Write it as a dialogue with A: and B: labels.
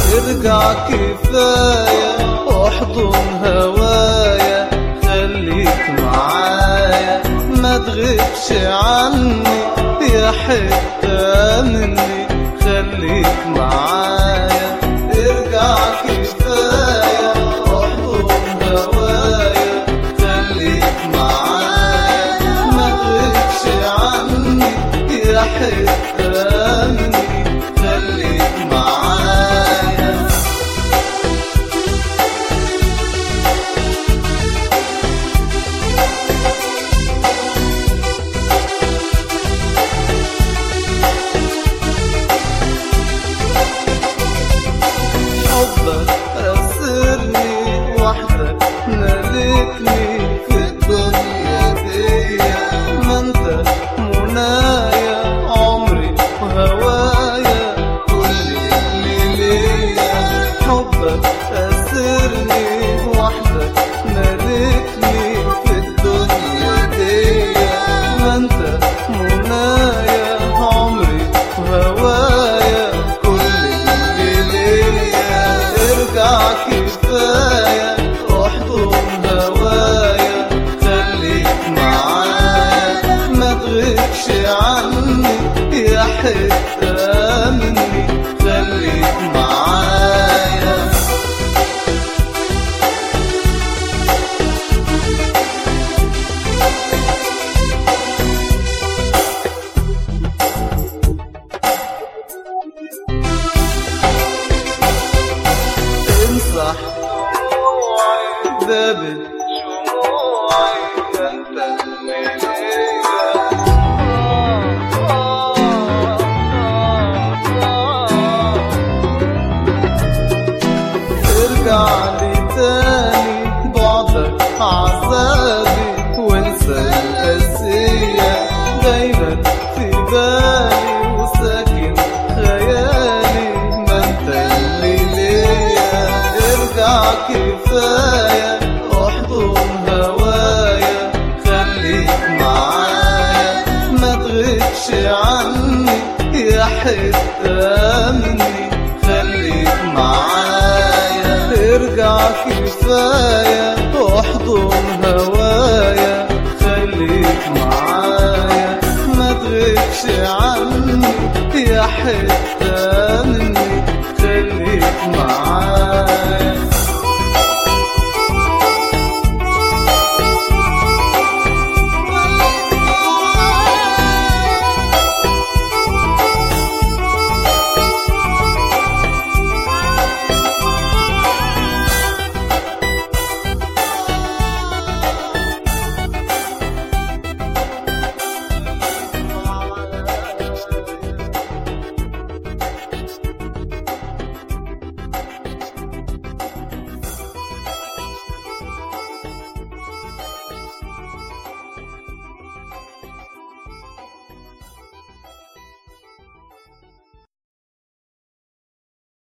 A: ارجع كفاية احضن هوايا خليك معايا ما تغيبش عني يا حتة مني خليك معايا ارجع كفاية احضن هوايا خليك معايا ما تغيبش عني يا حتة مني خليك معايا حبك أسرني وحدك ملكني في الدنيا دي ما انت منايا عمري وهوايا كل اللي ليا حبك أسرني وحدك ملكني في الدنيا دي ما انت منايا عمري وهوايا كل اللي ليا ارجع كفاية احضن هوايا خليك معايا ما تغيبش عني يا حتة مني خليك معايا امسح باب الشموع انت اللي ارجع لي تاني بعدك عذابي وانسى القاسية دايما في بالي وساكن خيالي ما انت اللي ليا ارجع كفاية احضن هوايا خليك معايا ما تغيبش عني يا حتة مني خليك معايا ارجع كفاية احضن هوايا خليك معايا ما تغيبش عني يا حتة مني خليك معايا